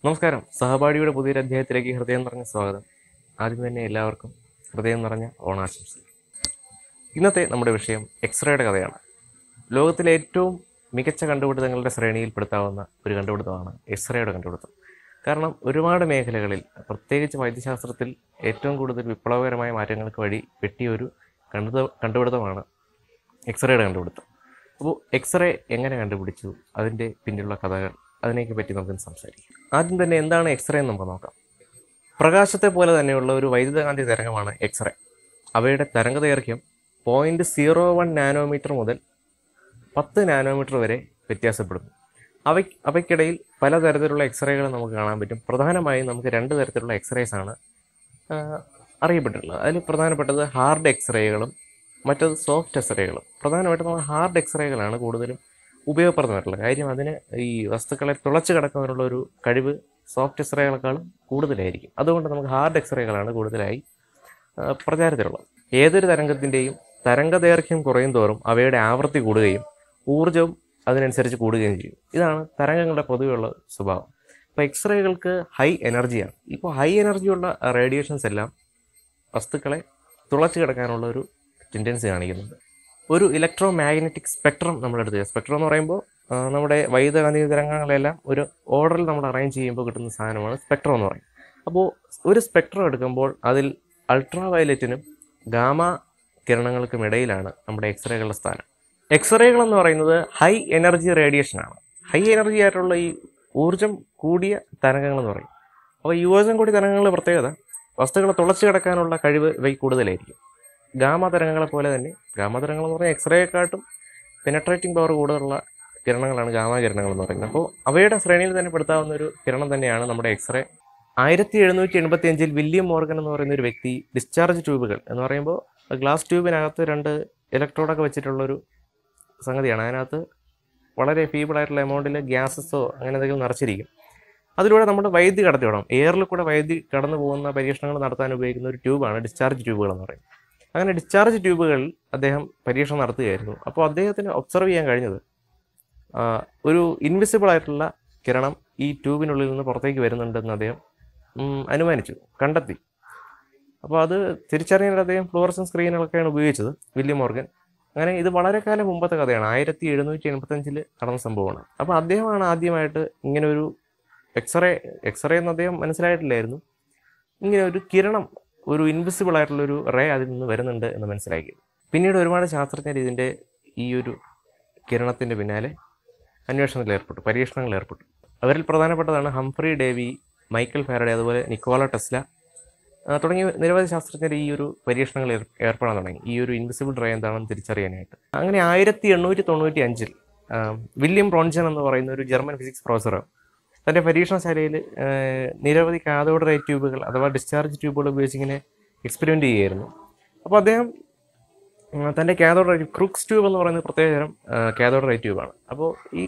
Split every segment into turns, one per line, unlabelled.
നമസ്കാരം സഹപാഠിയുടെ പുതിയൊരു അധ്യായത്തിലേക്ക് ഹൃദയം നിറഞ്ഞ സ്വാഗതം ആദ്യം തന്നെ എല്ലാവർക്കും ഹൃദയം നിറഞ്ഞ ഓണാശംസകൾ ഇന്നത്തെ നമ്മുടെ വിഷയം എക്സ്റേയുടെ കഥയാണ് ലോകത്തിലെ ഏറ്റവും മികച്ച കണ്ടുപിടുത്തങ്ങളുടെ ശ്രേണിയിൽപ്പെടുത്താവുന്ന ഒരു കണ്ടുപിടുത്തമാണ് എക്സ്റേയുടെ കണ്ടുപിടുത്തം കാരണം ഒരുപാട് മേഖലകളിൽ പ്രത്യേകിച്ച് വൈദ്യശാസ്ത്രത്തിൽ ഏറ്റവും കൂടുതൽ വിപ്ലവകരമായ മാറ്റങ്ങൾക്ക് വഴി വെട്ടിയ ഒരു കണ്ടു കണ്ടുപിടുത്തമാണ് എക്സ്റേയുടെ കണ്ടുപിടുത്തം അപ്പോൾ എക്സ്റേ എങ്ങനെ കണ്ടുപിടിച്ചു അതിൻ്റെ പിന്നിലുള്ള കഥകൾ അതിനെയൊക്കെ പറ്റി നമുക്ക് സംസാരിക്കാം ആദ്യം തന്നെ എന്താണ് എക്സ്റേ എന്ന് നമുക്ക് നോക്കാം പ്രകാശത്തെ പോലെ തന്നെയുള്ള ഒരു വൈദ്യുതകാന്തി തരംഗമാണ് എക്സ്റേ അവയുടെ തരംഗ ദൈർഘ്യം പോയിൻറ്റ് സീറോ വൺ നാനോമീറ്റർ മുതൽ പത്ത് നാനോമീറ്റർ വരെ വ്യത്യാസപ്പെടുന്നു അവ അവയ്ക്കിടയിൽ പലതരത്തിലുള്ള എക്സ്റേകൾ നമുക്ക് കാണാൻ പറ്റും പ്രധാനമായും നമുക്ക് രണ്ട് തരത്തിലുള്ള എക്സ്റേസ് ആണ് ആ, അറിയപ്പെട്ടിട്ടുള്ളത് അതിൽ പ്രധാനപ്പെട്ടത് ഹാർഡ് എക്സ്റേകളും മറ്റത് സോഫ്റ്റ് എക്സ്റേകളും പ്രധാനമായിട്ടും നമ്മൾ ഹാർഡ് എക്സ്റേകളാണ് കൂടുതലും ഉപയോഗപ്രദമായിട്ടുള്ളത് കാര്യം അതിന് ഈ വസ്തുക്കളെ തുളച്ച് കിടക്കുന്നതിനുള്ള ഒരു കഴിവ് സോഫ്റ്റ് എക്സ്റേകളെക്കാളും കൂടുതലായിരിക്കും അതുകൊണ്ട് നമുക്ക് ഹാർഡ് എക്സ്റേകളാണ് കൂടുതലായി ആ, പ്രചാരത്തിലുള്ളത് ഏതൊരു തരംഗത്തിൻ്റെയും തരംഗ ദൈർഘ്യം കുറയും തോറും അവയുടെ ആവൃത്തി കൂടുകയും ഊർജ്ജവും അതിനനുസരിച്ച് കൂടുകയും ചെയ്യും ഇതാണ് തരംഗങ്ങളുടെ പൊതുവെയുള്ള സ്വഭാവം ഇപ്പോൾ എക്സ്റേകൾക്ക് ഹൈ എനർജിയാണ് ഇപ്പോൾ ഹൈ എനർജിയുള്ള റേഡിയേഷൻസ് എല്ലാം വസ്തുക്കളെ തുളച്ച് കിടക്കാനുള്ള ഒരു ടെൻഡൻസി കാണിക്കുന്നുണ്ട് ഒരു ഇലക്ട്രോ മാഗ്നറ്റിക് സ്പെക്ട്രം നമ്മളെടുത്ത് സ്പെക്ട്രം എന്ന് പറയുമ്പോൾ ആ, നമ്മുടെ വൈദ്യുതകാന്തിക തരംഗങ്ങളെല്ലാം ഒരു ഓർഡറിൽ നമ്മൾ അറേഞ്ച് ചെയ്യുമ്പോൾ കിട്ടുന്ന സാധനമാണ് സ്പെക്ട്രം എന്ന് പറയും അപ്പോൾ ഒരു സ്പെക്ട്രം എടുക്കുമ്പോൾ അതിൽ അൾട്രാ വയലറ്റിനും ഗാമ കിരണങ്ങൾക്കും ഇടയിലാണ് നമ്മുടെ എക്സ്റേകളുടെ സ്ഥാനം എക്സ്റേകൾ എന്ന് പറയുന്നത് ഹൈ എനർജി റേഡിയേഷനാണ് ഹൈ എനർജി ആയിട്ടുള്ള ഈ ഊർജം കൂടിയ തരംഗങ്ങൾ എന്ന് പറയും അപ്പോൾ ഈ ഊർജം കൂടിയ തരംഗങ്ങളുടെ പ്രത്യേകത വസ്തുക്കളെ തുളച്ചു കിടക്കാനുള്ള കഴിവ് ഇവയ്ക്ക് കൂടുതലായിരിക്കും ഗാമ തരംഗങ്ങളെ പോലെ തന്നെ ഗാമ തരംഗങ്ങൾ എന്ന് പറഞ്ഞാൽ എക്സ്റേയെക്കാട്ടും പെനട്രേറ്റിംഗ് പവർ കൂടുതലുള്ള കിരണങ്ങളാണ് ഗാമ കിരണങ്ങൾ എന്ന് പറയുന്നത് അപ്പോൾ അവയുടെ ശ്രേണിയിൽ തന്നെ പെടുത്താവുന്ന ഒരു കിരണം തന്നെയാണ് നമ്മുടെ എക്സ്റേ ആയിരത്തി എഴുന്നൂറ്റി എൺപത്തി അഞ്ചിൽ വില്യം മോർഗൻ എന്ന് പറയുന്ന ഒരു വ്യക്തി ഡിസ്ചാർജ് ട്യൂബുകൾ എന്ന് പറയുമ്പോൾ ഗ്ലാസ് ട്യൂബിനകത്ത് രണ്ട് ഇലക്ട്രോഡൊക്കെ വെച്ചിട്ടുള്ളൊരു സംഗതിയാണ് അതിനകത്ത് വളരെ ഫീബിൾ ആയിട്ടുള്ള എമൗണ്ടിൽ ഗ്യാസസോ അങ്ങനെ എന്തെങ്കിലും നിറച്ചിരിക്കും അതിലൂടെ നമ്മുടെ വൈദ്യുതി കടത്തി വിടണം എയറിൽ കൂടെ വൈദ്യുതി കടന്നു പോകുന്ന പരീക്ഷണങ്ങൾ നടത്താൻ ഉപയോഗിക്കുന്ന ഒരു ട്യൂബാണ് ഡിസ്ചാർജ് ട്യൂബുകൾ എന്ന് പറയുന്നത് അങ്ങനെ ഡിസ്ചാർജ് ട്യൂബുകളിൽ അദ്ദേഹം പരീക്ഷണം നടത്തുകയായിരുന്നു അപ്പോൾ അദ്ദേഹത്തിന് ഒബ്സർവ് ചെയ്യാൻ കഴിഞ്ഞത് ആ, ഒരു ഇൻവിസിബിൾ ആയിട്ടുള്ള കിരണം ഈ ട്യൂബിനുള്ളിൽ നിന്ന് പുറത്തേക്ക് വരുന്നുണ്ടെന്ന് അദ്ദേഹം ഉം, അനുമാനിച്ചു കണ്ടെത്തി അപ്പോൾ അത് തിരിച്ചറിയാനായിട്ട് അദ്ദേഹം ഫ്ലോറസൻ സ്ക്രീനുകളൊക്കെയാണ് ഉപയോഗിച്ചത് വില്യം മോർഗൻ അങ്ങനെ ഇത് വളരെ കാലം മുമ്പത്തെ കഥയാണ് ആയിരത്തി എഴുന്നൂറ്റി എൺപത്തഞ്ചിൽ നടന്ന സംഭവമാണ് അപ്പോൾ അദ്ദേഹമാണ് ആദ്യമായിട്ട് ഇങ്ങനെ ഒരു എക്സ്റേ എക്സ്റേ എന്ന് അദ്ദേഹം മനസ്സിലായിട്ടില്ലായിരുന്നു ഇങ്ങനെ ഒരു കിരണം ഒരു ഇൻവിസിബിൾ ആയിട്ടുള്ള ഒരു റേ അതിൽ നിന്ന് വരുന്നുണ്ട് എന്ന് മനസ്സിലാക്കി പിന്നീട് ഒരുപാട് ശാസ്ത്രജ്ഞർ ഇതിൻ്റെ ഈ ഒരു കിരണത്തിൻ്റെ പിന്നാലെ അന്വേഷണത്തിൽ ഏർപ്പെട്ടു പരീക്ഷണങ്ങളിൽ ഏർപ്പെട്ടു അവരിൽ പ്രധാനപ്പെട്ടതാണ് ഹംഫ്രി ഡേവി മൈക്കൽ ഫാരഡെ അതുപോലെ നിക്കോള ടെസ്ല ആ, തുടങ്ങിയ നിരവധി ശാസ്ത്രജ്ഞർ ഈ ഒരു പരീക്ഷണങ്ങളിൽ ഏർ- ഏർപ്പെടാൻ തുടങ്ങി ഈ ഒരു ഇൻവിസിബിൾ റേ എന്താണെന്ന് തിരിച്ചറിയാനായിട്ട് അങ്ങനെ ആയിരത്തി എണ്ണൂറ്റി തൊണ്ണൂറ്റി അഞ്ചിൽ വില്യം റോൺജൻ എന്ന് പറയുന്ന ഒരു ജർമ്മൻ ഫിസിക്സ് പ്രൊഫസർ തൻ്റെ പരീക്ഷണശാലയിൽ ആ, നിരവധി കാഥോഡ് റേ ട്യൂബുകൾ അഥവാ ഡിസ്ചാർജ് ട്യൂബുകൾ ഉപയോഗിച്ച് ഇങ്ങനെ എക്സ്പെരിമെൻ്റ് ചെയ്യുമായിരുന്നു അപ്പോൾ അദ്ദേഹം ഉം, തൻ്റെ കാഥോഡ് റേ ക്രൂക്സ് ട്യൂബ് എന്ന് പറയുന്ന പ്രത്യേകതരം കാഥോഡ് റേ ട്യൂബാണ് അപ്പോൾ ഈ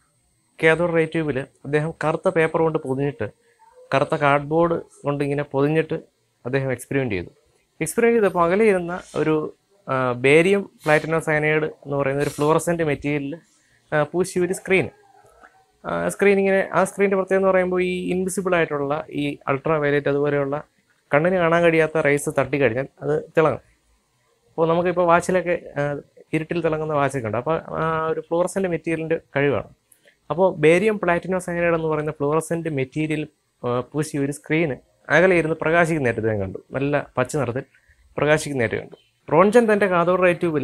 കാഥോഡ് റേ ട്യൂബിൽ അദ്ദേഹം കറുത്ത പേപ്പർ കൊണ്ട് പൊതിഞ്ഞിട്ട് കറുത്ത കാർഡ്ബോർഡ് കൊണ്ട് ഇങ്ങനെ പൊതിഞ്ഞിട്ട് അദ്ദേഹം എക്സ്പെരിമെൻ്റ് ചെയ്തു എക്സ്പെരിമെൻ്റ് ചെയ്തപ്പോൾ അകലെ ഇരുന്ന ഒരു ആ, ബേരിയം പ്ലാറ്റിനോ സയനൈഡ് എന്ന് പറയുന്ന ഒരു ഫ്ലൂറസെൻ്റ് മെറ്റീരിയലിൽ പൂശിയ ഒരു സ്ക്രീൻ സ്ക്രീൻ ഇങ്ങനെ ആ സ്ക്രീനിൻ്റെ പ്രത്യേകത എന്ന് പറയുമ്പോൾ ഈ ഇൻവിസിബിൾ ആയിട്ടുള്ള ഈ അൾട്രാ വയലറ്റ് അതുപോലെയുള്ള കണ്ണിന് കാണാൻ കഴിയാത്ത റൈസ് തട്ടിക്കഴിഞ്ഞാൽ അത് തിളങ്ങും അപ്പോൾ നമുക്കിപ്പോൾ വാച്ചിലൊക്കെ ആ, ഇരുട്ടിൽ തിളങ്ങുന്ന വാച്ചൊക്കെ ഉണ്ട് അപ്പോൾ ആ ഒരു ഫ്ലൂറസെൻ്റ് മെറ്റീരിയലിൻ്റെ കഴിവാണ് അപ്പോൾ ബേരിയം പ്ലാറ്റിനോ സൈനൈഡ് എന്ന് പറയുന്ന ഫ്ലൂറസെൻ്റ് മെറ്റീരിയൽ പൂശിയ ഒരു സ്ക്രീന് അകലെ ഇരുന്ന് പ്രകാശിക്കുന്നതായിട്ട് ഞാൻ കണ്ടു നല്ല പച്ച നിറത്തിൽ പ്രകാശിക്കുന്നതായിട്ട് കണ്ടു റോൺജൻ തൻ്റെ കാതോഡ് റൈ ട്യൂബിൽ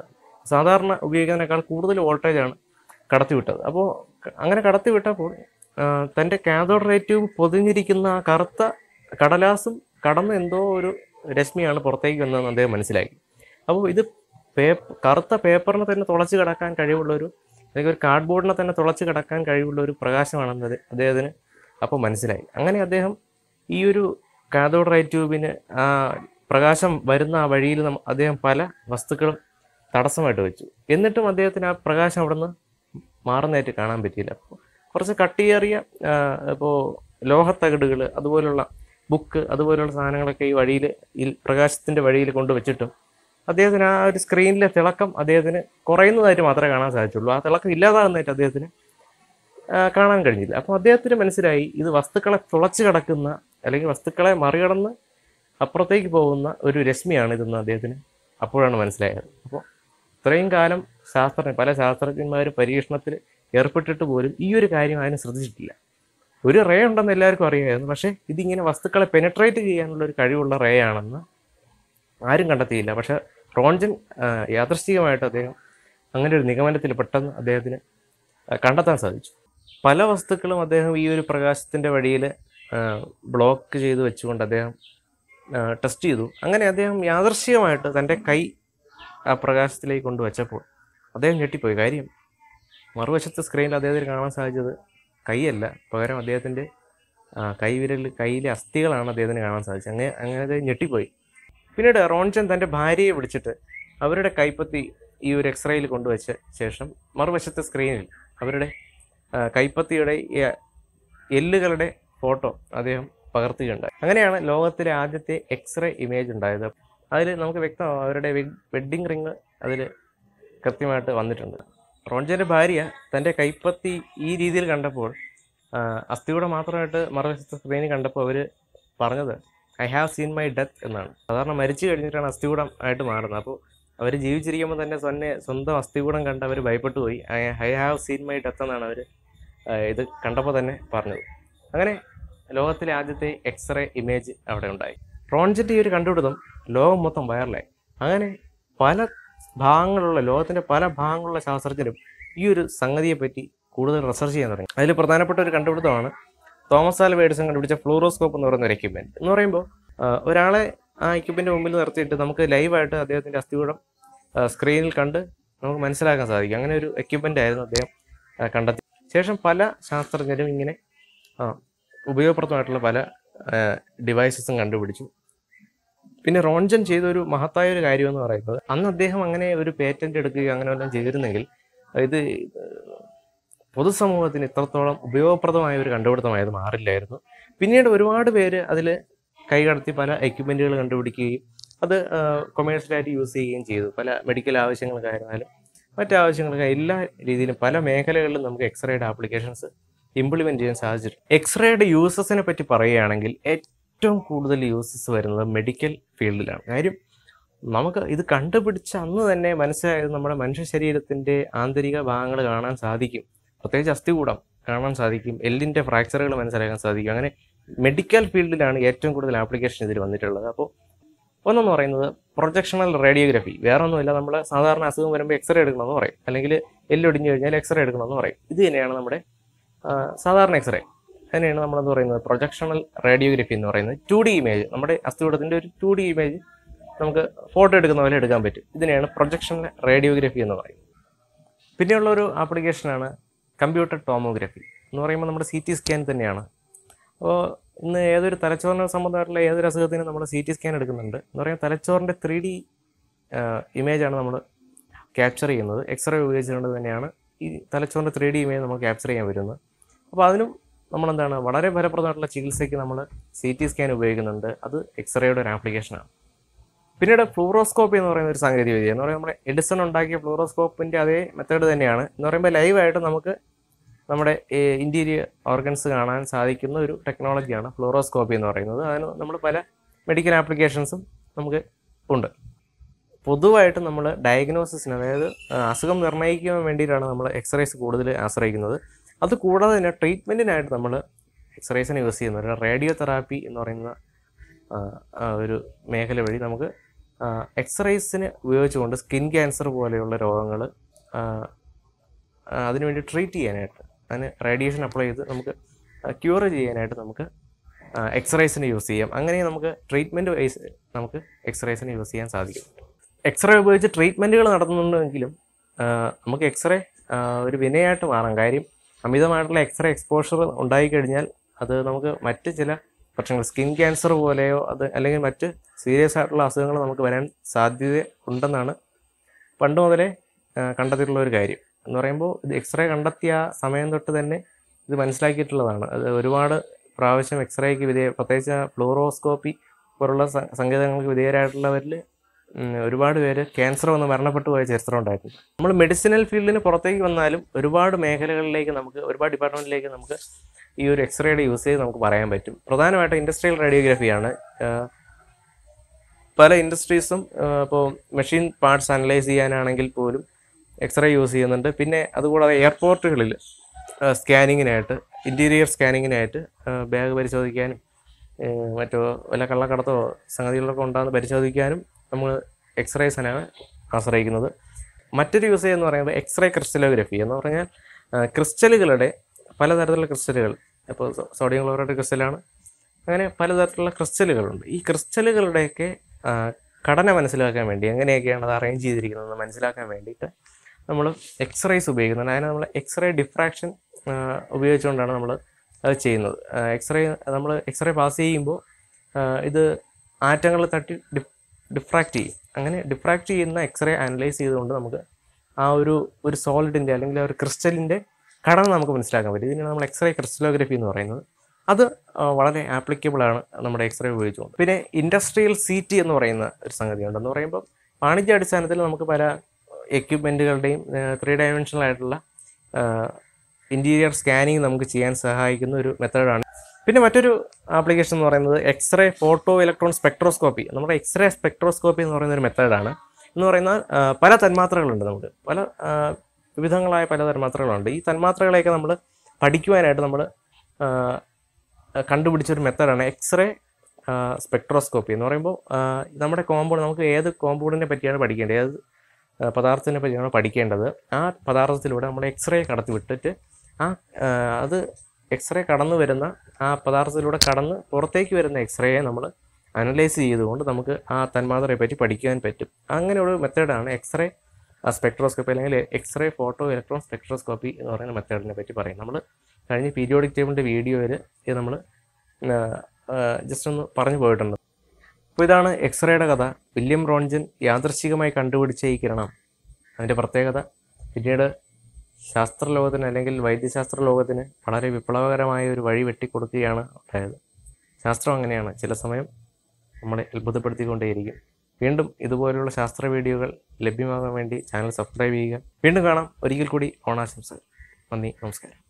സാധാരണ ഉപയോഗിക്കുന്നതിനേക്കാൾ കൂടുതൽ വോൾട്ടേജാണ് കടത്തിവിട്ടത് അപ്പോൾ ക- അങ്ങനെ കടത്തിവിട്ടപ്പോൾ ആ, തൻ്റെ കാതോഡ് റൈ ട്യൂബ് പൊതിഞ്ഞിരിക്കുന്ന ആ കറുത്ത കടലാസും കടന്ന് എന്തോ ഒരു രശ്മിയാണ് പുറത്തേക്ക് വന്നതെന്ന് അദ്ദേഹം മനസ്സിലാക്കി അപ്പോൾ ഇത് പേപ്പർ കറുത്ത പേപ്പറിനെ തന്നെ തുളച്ച് കിടക്കാൻ കഴിവുള്ള ഒരു അല്ലെങ്കിൽ ഒരു കാർഡ്ബോർഡിനെ തന്നെ തുളച്ച് കിടക്കാൻ കഴിവുള്ള ഒരു പ്രകാശമാണെന്ന് അത് അദ്ദേഹത്തിന് അപ്പോൾ മനസ്സിലായി അങ്ങനെ അദ്ദേഹം ഈ ഒരു കാതോഡ് റൈ ട്യൂബിന് ആ പ്രകാശം വരുന്ന ആ വഴിയിൽ നമ്മ- അദ്ദേഹം പല വസ്തുക്കളും തടസ്സമായിട്ട് വെച്ചു എന്നിട്ടും അദ്ദേഹത്തിന് ആ പ്രകാശം അവിടെ നിന്ന് മാറുന്നതായിട്ട് കാണാൻ പറ്റിയില്ല അപ്പോൾ കുറച്ച് കട്ടിയേറിയ ഇപ്പോൾ ലോഹത്തകിടുകൾ അതുപോലുള്ള ബുക്ക് അതുപോലുള്ള സാധനങ്ങളൊക്കെ ഈ വഴിയിൽ ഈ പ്രകാശത്തിൻ്റെ വഴിയിൽ കൊണ്ടുവച്ചിട്ടും അദ്ദേഹത്തിന് ആ ഒരു സ്ക്രീനിലെ തിളക്കം അദ്ദേഹത്തിന് കുറയുന്നതായിട്ട് മാത്രമേ കാണാൻ സാധിച്ചുള്ളൂ ആ തിളക്കം ഇല്ലാതാകുന്നതായിട്ട് അദ്ദേഹത്തിന് ആ, കാണാൻ കഴിഞ്ഞില്ല അപ്പോൾ അദ്ദേഹത്തിന് മനസ്സിലായി ഇത് വസ്തുക്കളെ തുളച്ചു കിടക്കുന്ന അല്ലെങ്കിൽ വസ്തുക്കളെ മറികടന്ന് അപ്പുറത്തേക്ക് പോകുന്ന ഒരു രശ്മിയാണ് ഇതെന്ന് അദ്ദേഹത്തിന് അപ്പോഴാണ് മനസ്സിലായത് അപ്പോൾ ഇത്രയും കാലം ശാസ്ത്രജ്ഞ പല ശാസ്ത്രജ്ഞന്മാർ പരീക്ഷണത്തിൽ ഏർപ്പെട്ടിട്ട് പോലും ഈ ഒരു കാര്യം ആരും ശ്രദ്ധിച്ചിട്ടില്ല ഒരു റേ ഉണ്ടെന്ന് എല്ലാവർക്കും അറിയാമായിരുന്നു പക്ഷേ ഇതിങ്ങനെ വസ്തുക്കളെ പെനട്രേറ്റ് ചെയ്യാനുള്ള ഒരു കഴിവുള്ള റേ ആണെന്ന് ആരും കണ്ടെത്തിയില്ല പക്ഷെ റോൺജൻ ആ, യാദൃശ്ചികമായിട്ട് അദ്ദേഹം അങ്ങനെ ഒരു നിഗമനത്തിൽ പെട്ടെന്ന് അദ്ദേഹത്തിന് ആ, കണ്ടെത്താൻ സാധിച്ചു പല വസ്തുക്കളും അദ്ദേഹം ഈ ഒരു പ്രകാശത്തിൻ്റെ വഴിയിൽ ബ്ലോക്ക് ചെയ്ത് വെച്ചുകൊണ്ട് അദ്ദേഹം ടെസ്റ്റ് ചെയ്തു അങ്ങനെ അദ്ദേഹം യാദൃശ്ചികമായിട്ട് തൻ്റെ കൈ ആ പ്രകാശത്തിലേക്ക് കൊണ്ട് വെച്ചപ്പോൾ അദ്ദേഹം ഞെട്ടിപ്പോയി കാര്യം മറുവശത്തെ സ്ക്രീനിൽ അദ്ദേഹത്തിന് കാണാൻ സാധിച്ചത് കൈയല്ല പകരം അദ്ദേഹത്തിൻ്റെ കൈവിരൽ കയ്യിലെ അസ്ഥികളാണ് അദ്ദേഹത്തിന് കാണാൻ സാധിച്ചത് അങ്ങനെ അങ്ങനെ അദ്ദേഹം ഞെട്ടിപ്പോയി പിന്നീട് റോൺചൻ തൻ്റെ ഭാര്യയെ വിളിച്ചിട്ട് അവരുടെ കൈപ്പത്തി ഈ ഒരു എക്സ്റേയിൽ കൊണ്ടുവച്ച ശേഷം മറുവശത്തെ സ്ക്രീനിൽ അവരുടെ ആ, കൈപ്പത്തിയുടെ ഈ എല്ലുകളുടെ ഫോട്ടോ അദ്ദേഹം പകർത്തുകയുണ്ടായി അങ്ങനെയാണ് ലോകത്തിലെ ആദ്യത്തെ എക്സ്റേ ഇമേജ് ഉണ്ടായത് അതിൽ നമുക്ക് വ്യക്തമാവും അവരുടെ വെഡ്ഡിങ് റിങ് അതിൽ കൃത്യമായിട്ട് വന്നിട്ടുണ്ട് റോൺജൻ്റെ ഭാര്യ തൻ്റെ കൈപ്പത്തി ഈ രീതിയിൽ കണ്ടപ്പോൾ ആ, അസ്ഥിയുടെ മാത്രമായിട്ട് മറുവശത്തെ സ്ക്രീനിൽ കണ്ടപ്പോൾ അവർ പറഞ്ഞത് I have seen my death എന്നാണ് സാധാരണ മരിച്ചു കഴിഞ്ഞിട്ടാണ് അസ്ഥികൂടം ആയിട്ട് മാറുന്നത് അപ്പോൾ അവർ ജീവിച്ചിരിക്കുമ്പോൾ തന്നെ സ്വന്നെ സ്വന്തം അസ്ഥികൂടം കണ്ട് അവർ ഭയപ്പെട്ടു പോയി I I have seen my death എന്നാണ് അവർ ഇത് കണ്ടപ്പോൾ തന്നെ പറഞ്ഞത് അങ്ങനെ ലോകത്തിലെ ആദ്യത്തെ എക്സ്റേ ഇമേജ് അവിടെ ഉണ്ടായി റോൺജൻ്റെ ഈ ഒരു കണ്ടുപിടുത്തം ലോകം മൊത്തം വൈറലായി അങ്ങനെ പല ഭാഗങ്ങളുള്ള ലോകത്തിൻ്റെ പല ഭാഗങ്ങളുള്ള ശാസ്ത്രജ്ഞരും ഈ ഒരു സംഗതിയെപ്പറ്റി കൂടുതൽ റിസർച്ച് ചെയ്യാൻ തുടങ്ങി അതിൽ പ്രധാനപ്പെട്ട ഒരു കണ്ടുപിടുത്തമാണ് തോമസ് ആൽവ എഡിസൺ കണ്ടുപിടിച്ച ഫ്ലൂറോസ്കോപ്പ് എന്ന് പറയുന്ന ഒരു എക്യുപ്മെന്റ് എന്ന് പറയുമ്പോൾ ആ, ഒരാളെ ആ എക്യുപ്മെന്റ് മുമ്പിൽ നിർത്തിയിട്ട് നമുക്ക് ലൈവായിട്ട് അദ്ദേഹത്തിന്റെ അസ്ഥികൂടം ആ, സ്ക്രീനിൽ കണ്ട് നമുക്ക് മനസ്സിലാക്കാൻ സാധിക്കും അങ്ങനെ ഒരു എക്യുപ്മെന്റ് ആയിരുന്നു അദ്ദേഹം ആ, കണ്ടെത്തി ശേഷം പല ശാസ്ത്രജ്ഞരും ഇങ്ങനെ ആ, ഉപയോഗപ്രദമായിട്ടുള്ള പല ഡിവൈസസും കണ്ടുപിടിച്ചു പിന്നെ റോൺജൻ ചെയ്ത ഒരു മഹത്തായ ഒരു കാര്യം എന്ന് പറയുന്നത് അന്ന് അദ്ദേഹം അങ്ങനെ ഒരു പേറ്റന്റ് എടുക്കുകയോ അങ്ങനെ വല്ലതും ചെയ്തിരുന്നെങ്കിൽ ഇത് പൊതുസമൂഹത്തിന് ഇത്രത്തോളം ഉപയോഗപ്രദമായ ഒരു കണ്ടുപിടുത്തമായത് മാറില്ലായിരുന്നു പിന്നീട് ഒരുപാട് പേര് അതിൽ കൈകടത്തി പല എക്യുപ്മെൻറ്റുകൾ കണ്ടുപിടിക്കുകയും അത് കൊമേഴ്ഷ്യലായിട്ട് യൂസ് ചെയ്യുകയും ചെയ്തു പല മെഡിക്കൽ ആവശ്യങ്ങൾക്കായിരുന്നാലും മറ്റു ആവശ്യങ്ങൾക്കായി എല്ലാ രീതിയിലും പല മേഖലകളിലും നമുക്ക് എക്സ്റേയുടെ ആപ്ലിക്കേഷൻസ് ഇംപ്ലിമെൻറ്റ് ചെയ്യാൻ സാധിച്ചിട്ടുണ്ട് എക്സ്റേയുടെ യൂസസിനെ പറ്റി പറയുകയാണെങ്കിൽ ഏറ്റവും കൂടുതൽ യൂസസ് വരുന്നത് മെഡിക്കൽ ഫീൽഡിലാണ് കാര്യം നമുക്ക് ഇത് കണ്ടുപിടിച്ച അന്ന് തന്നെ മനസ്സിലായത് നമ്മുടെ മനുഷ്യ ശരീരത്തിൻ്റെ ആന്തരിക ഭാഗങ്ങൾ കാണാൻ സാധിക്കും പ്രത്യേകിച്ച് അസ്ഥികൂടം കാണാൻ സാധിക്കും എല്ലിൻ്റെ ഫ്രാക്ചറുകൾ മനസ്സിലാക്കാൻ സാധിക്കും അങ്ങനെ മെഡിക്കൽ ഫീൽഡിലാണ് ഏറ്റവും കൂടുതൽ ആപ്ലിക്കേഷൻ ഇതിൽ വന്നിട്ടുള്ളത് അപ്പോൾ ഒന്നെന്ന് പറയുന്നത് പ്രൊജക്ഷണൽ റേഡിയോഗ്രഫി വേറെ ഒന്നുമില്ല നമ്മൾ സാധാരണ അസുഖം വരുമ്പോൾ എക്സ്റേ എടുക്കണമെന്ന് പറയും അല്ലെങ്കിൽ എല്ലൊടിഞ്ഞു കഴിഞ്ഞാൽ എക്സ്റേ എടുക്കണമെന്ന് പറയും ഇത് തന്നെയാണ് നമ്മുടെ ആ, സാധാരണ എക്സ്റേ അതിനെയാണ് നമ്മളെന്ന് പറയുന്നത് പ്രൊജക്ഷണൽ റേഡിയോഗ്രഫി എന്ന് പറയുന്നത് ടു ഡി ഇമേജ് നമ്മുടെ അസ്ഥികൂടത്തിൻ്റെ ഒരു ടു ഡി ഇമേജ് നമുക്ക് ഫോട്ടോ എടുക്കുന്ന പോലെ എടുക്കാൻ പറ്റും ഇതിനെയാണ് പ്രൊജക്ഷണൽ റേഡിയോഗ്രഫി എന്ന് പറയുന്നത് പിന്നെയുള്ള ഒരു ആപ്ലിക്കേഷനാണ് കമ്പ്യൂട്ടർ ടോമോഗ്രഫി എന്ന് പറയുമ്പോൾ നമ്മുടെ സി ടി സ്കാൻ തന്നെയാണ് അപ്പോൾ ഇന്ന് ഏതൊരു തലച്ചോറിന് സംബന്ധമായിട്ടുള്ള ഏതൊരു അസുഖത്തിനും നമ്മൾ സി ടി സ്കാൻ എടുക്കുന്നുണ്ട് എന്ന് പറയുമ്പോൾ തലച്ചോറിൻ്റെ ത്രീ ഡി ഇമേജാണ് നമ്മൾ ക്യാപ്ചർ ചെയ്യുന്നത് എക്സ്റേ ഉപയോഗിച്ചുകൊണ്ട് തന്നെയാണ് ഈ തലച്ചോറിൻ്റെ ത്രീ ഡി ഇമേജ് നമുക്ക് ക്യാപ്ചർ ചെയ്യാൻ വരുന്നത് അപ്പോൾ അതിനും നമ്മളെന്താണ് വളരെ ഫലപ്രദമായിട്ടുള്ള ചികിത്സയ്ക്ക് നമ്മൾ സി ടി സ്കാൻ ഉപയോഗിക്കുന്നുണ്ട് അത് എക്സ്റേയുടെ ഒരു ആപ്ലിക്കേഷനാണ് പിന്നീട് ഫ്ലൂറോസ്കോപ്പി എന്ന് പറയുന്ന ഒരു സാങ്കേതിക വിദ്യ എന്ന് പറയുമ്പോൾ നമ്മുടെ എഡിസൺ ഉണ്ടാക്കിയ ഫ്ലൂറോസ്കോപ്പിൻ്റെ അതേ മെത്തേഡ് തന്നെയാണ് എന്ന് പറയുമ്പോൾ ലൈവായിട്ട് നമുക്ക് നമ്മുടെ ഇൻറ്റീരിയർ ഓർഗൻസ് കാണാൻ സാധിക്കുന്ന ഒരു ടെക്നോളജിയാണ് ഫ്ലൂറോസ്കോപ്പി എന്ന് പറയുന്നത് അതിന് നമ്മൾ പല മെഡിക്കൽ ആപ്ലിക്കേഷൻസും നമുക്ക് ഉണ്ട് പൊതുവായിട്ട് നമ്മൾ ഡയഗ്നോസിസിന് അതായത് ആ, അസുഖം നിർണ്ണയിക്കാൻ വേണ്ടിയിട്ടാണ് നമ്മൾ എക്സ്റേസ് കൂടുതൽ ആശ്രയിക്കുന്നത് അത് കൂടാതെ തന്നെ ട്രീറ്റ്മെൻറ്റിനായിട്ട് നമ്മൾ എക്സ്റേസിനെ യൂസ് ചെയ്യുന്നത് റേഡിയോ തെറാപ്പി എന്ന് പറയുന്ന ആ, ആ, ഒരു മേഖല വഴി നമുക്ക് എക്സ്റേസിന് ഉപയോഗിച്ചുകൊണ്ട് സ്കിൻ ക്യാൻസർ പോലെയുള്ള രോഗങ്ങൾ അതിനുവേണ്ടി ട്രീറ്റ് ചെയ്യാനായിട്ട് അതിന് റേഡിയേഷൻ അപ്ലൈ ചെയ്ത് നമുക്ക് ക്യൂർ ചെയ്യാനായിട്ട് നമുക്ക് എക്സ്റേസിന് യൂസ് ചെയ്യാം അങ്ങനെ നമുക്ക് ട്രീറ്റ്മെൻറ്റ് വൈസ് നമുക്ക് എക്സ്റേസിന് യൂസ് ചെയ്യാൻ സാധിക്കും എക്സ്റേ ഉപയോഗിച്ച് ട്രീറ്റ്മെൻറ്റുകൾ നടത്തുന്നുണ്ടെങ്കിലും ആ, നമുക്ക് എക്സ്റേ ഒരു വിനയായിട്ട് മാറാം കാര്യം അമിതമായിട്ടുള്ള എക്സ്റേ എക്സ്പോഷർ ഉണ്ടായിക്കഴിഞ്ഞാൽ അത് നമുക്ക് മറ്റ് ചില പ്രശ്നങ്ങൾ സ്കിൻ ക്യാൻസർ പോലെയോ അത് അല്ലെങ്കിൽ മറ്റ് സീരിയസ് ആയിട്ടുള്ള അസുഖങ്ങൾ നമുക്ക് വരാൻ സാധ്യത ഉണ്ടെന്നാണ് പണ്ട് മുതലേ ആ, കണ്ടെത്തിയിട്ടുള്ള ഒരു കാര്യം എന്ന് പറയുമ്പോൾ ഇത് എക്സ്റേ കണ്ടെത്തിയ ആ സമയം തൊട്ട് തന്നെ ഇത് മനസ്സിലാക്കിയിട്ടുള്ളതാണ് അത് ഒരുപാട് പ്രാവശ്യം എക്സ്റേക്ക് വിധേയ പ്രത്യേകിച്ച് ഫ്ലൂറോസ്കോപ്പി പോലുള്ള സ- സങ്കേതങ്ങൾക്ക് വിധേയരായിട്ടുള്ളവരിൽ ഉം, ഒരുപാട് പേര് ക്യാൻസർ വന്ന് മരണപ്പെട്ടു പോയ ചരിത്രം ഉണ്ടായിട്ടുണ്ട് നമ്മൾ മെഡിസിനൽ ഫീൽഡിന് പുറത്തേക്ക് വന്നാലും ഒരുപാട് മേഖലകളിലേക്ക് നമുക്ക് ഒരുപാട് ഡിപ്പാർട്ട്മെൻറ്റിലേക്ക് നമുക്ക് ഈ ഒരു എക്സ്റേയുടെ യൂസേജ് നമുക്ക് പറയാൻ പറ്റും പ്രധാനമായിട്ടും ഇൻഡസ്ട്രിയൽ റേഡിയോഗ്രഫിയാണ് പല ഇൻഡസ്ട്രീസും ഇപ്പോൾ മെഷീൻ പാർട്സ് അനലൈസ് ചെയ്യാനാണെങ്കിൽ പോലും എക്സ്റേ യൂസ് ചെയ്യുന്നുണ്ട് പിന്നെ അതുകൂടാതെ എയർപോർട്ടുകളിൽ സ്കാനിങ്ങിനായിട്ട് ഇൻറ്റീരിയർ സ്കാനിങ്ങിനായിട്ട് ബാഗ് പരിശോധിക്കാനും ഏഹ് മറ്റോ വല്ല കള്ളക്കടത്തോ സംഗതികളൊക്കെ ഉണ്ടാകുന്ന പരിശോധിക്കാനും നമ്മൾ എക്സ്റേസിനാണ് ആശ്രയിക്കുന്നത് മറ്റൊരു യൂസേജ് എന്ന് പറയുന്നത് എക്സ്റേ ക്രിസ്റ്റലോഗ്രഫി എന്ന് പറഞ്ഞാൽ ആ, ക്രിസ്റ്റലുകളുടെ പലതരത്തിലുള്ള ക്രിസ്റ്റലുകൾ ഇപ്പോൾ സോഡിയം ക്ലോറൈഡ് ക്രിസ്റ്റലാണ് അങ്ങനെ പലതരത്തിലുള്ള ക്രിസ്റ്റലുകളുണ്ട് ഈ ക്രിസ്റ്റലുകളുടെയൊക്കെ ആ, ഘടന മനസ്സിലാക്കാൻ വേണ്ടി എങ്ങനെയൊക്കെയാണ് അത് അറേഞ്ച് ചെയ്തിരിക്കുന്നത് മനസ്സിലാക്കാൻ വേണ്ടിയിട്ട് നമ്മൾ എക്സ്റേസ് ഉപയോഗിക്കുന്നുണ്ട് അതിന് നമ്മൾ എക്സ്റേ ഡിഫ്രാക്ഷൻ ഉപയോഗിച്ചുകൊണ്ടാണ് നമ്മൾ അത് ചെയ്യുന്നത് എക്സ്റേ നമ്മൾ എക്സ്റേ പാസ് ചെയ്യുമ്പോൾ ആ, ഇത് ആറ്റങ്ങൾ തട്ടി ഡിഫ് ഡിഫ്രാക്റ്റ് ചെയ്യും അങ്ങനെ ഡിഫ്രാക്റ്റ് ചെയ്യുന്ന എക്സ്റേ അനലൈസ് ചെയ്തുകൊണ്ട് നമുക്ക് ആ ഒരു ഒരു സോളിഡിൻ്റെ അല്ലെങ്കിൽ ആ ഒരു ക്രിസ്റ്റലിൻ്റെ ഘടന നമുക്ക് മനസ്സിലാക്കാൻ പറ്റും ഇതിനാണ് നമ്മൾ എക്സ്റേ ക്രിസ്റ്റലോഗ്രഫി എന്ന് പറയുന്നത് അത് ആ, വളരെ ആപ്ലിക്കബിൾ ആണ് നമ്മുടെ എക്സ്റേ ഉപയോഗിച്ചുകൊണ്ട് പിന്നെ ഇൻഡസ്ട്രിയൽ സി ടി എന്ന് പറയുന്ന ഒരു സംഗതിയുണ്ട് എന്ന് പറയുമ്പോൾ വാണിജ്യ അടിസ്ഥാനത്തിൽ നമുക്ക് പല എക്യുപ്മെൻറ്റുകളുടെയും ത്രീ ഡയമെൻഷണൽ ആയിട്ടുള്ള ഇൻറ്റീരിയർ സ്കാനിങ് നമുക്ക് ചെയ്യാൻ സഹായിക്കുന്ന ഒരു മെത്തേഡാണ് പിന്നെ മറ്റൊരു ആപ്ലിക്കേഷൻ എന്ന് പറയുന്നത് എക്സ്റേ ഫോട്ടോ ഇലക്ട്രോൺ സ്പെക്ട്രോസ്കോപ്പി നമ്മുടെ എക്സ്റേ സ്പെക്ട്രോസ്കോപ്പി എന്ന് പറയുന്ന ഒരു മെത്തേഡാണ് എന്ന് പറയുന്ന ആ, പല തന്മാത്രകളുണ്ട് നമുക്ക് പല ആ, വിവിധങ്ങളായ പല തന്മാത്രകളുണ്ട് ഈ തന്മാത്രകളെയൊക്കെ നമ്മൾ പഠിക്കുവാനായിട്ട് നമ്മൾ കണ്ടുപിടിച്ചൊരു മെത്തേഡാണ് എക്സ്റേ സ്പെക്ട്രോസ്കോപ്പി എന്ന് പറയുമ്പോൾ ആ, നമ്മുടെ കോമ്പൗണ്ട് നമുക്ക് ഏത് കോമ്പൗണ്ടിനെ പറ്റിയാണ് പഠിക്കേണ്ടത് ഏത് ആ, പദാർത്ഥത്തിനെ പറ്റിയാണ് പഠിക്കേണ്ടത് ആ പദാർത്ഥത്തിലൂടെ നമ്മൾ എക്സ്റേ കടത്തി വിട്ടിട്ട് ആ ആ, അത് എക്സ്റേ കടന്നു വരുന്ന ആ പദാർത്ഥത്തിലൂടെ കടന്ന് പുറത്തേക്ക് വരുന്ന എക്സ്റേയെ നമ്മൾ അനലൈസ് ചെയ്തുകൊണ്ട് നമുക്ക് ആ തന്മാത്രയെ പറ്റി പഠിക്കാൻ പറ്റും അങ്ങനെയുള്ള മെത്തേഡാണ് എക്സ്റേ സ്പെക്ട്രോസ്കോപ്പി അല്ലെങ്കിൽ എക്സ്റേ ഫോട്ടോ ഇലക്ട്രോൺ സ്പെക്ട്രോസ്കോപ്പി എന്ന് പറയുന്ന മെത്തേഡിനെ പറ്റി പറയും നമ്മൾ കഴിഞ്ഞ പീരിയോഡിക് ടേബിളിൻ്റെ വീഡിയോയിൽ ഇത് നമ്മൾ ജസ്റ്റ് ഒന്ന് പറഞ്ഞു പോയിട്ടുണ്ട് അപ്പോൾ ഇതാണ് എക്സ്റേയുടെ കഥ വില്യം റോൺജൻ യാദൃശ്ചികമായി കണ്ടുപിടിച്ച ഈ കിരണം അതിൻ്റെ പ്രത്യേകത പിന്നീട് ശാസ്ത്രലോകത്തിന് അല്ലെങ്കിൽ വൈദ്യശാസ്ത്ര ലോകത്തിന് വളരെ വിപ്ലവകരമായ ഒരു വഴി വെട്ടിക്കൊടുക്കുകയാണ് ഉണ്ടായത് ശാസ്ത്രം അങ്ങനെയാണ് ചില സമയം നമ്മളെ അത്ഭുതപ്പെടുത്തിക്കൊണ്ടേയിരിക്കും വീണ്ടും ഇതുപോലുള്ള ശാസ്ത്ര വീഡിയോകൾ ലഭ്യമാകാൻ വേണ്ടി ചാനൽ സബ്സ്ക്രൈബ് ചെയ്യുക വീണ്ടും കാണാം ഒരിക്കൽ കൂടി ഓണാശംസകൾ നന്ദി നമസ്കാരം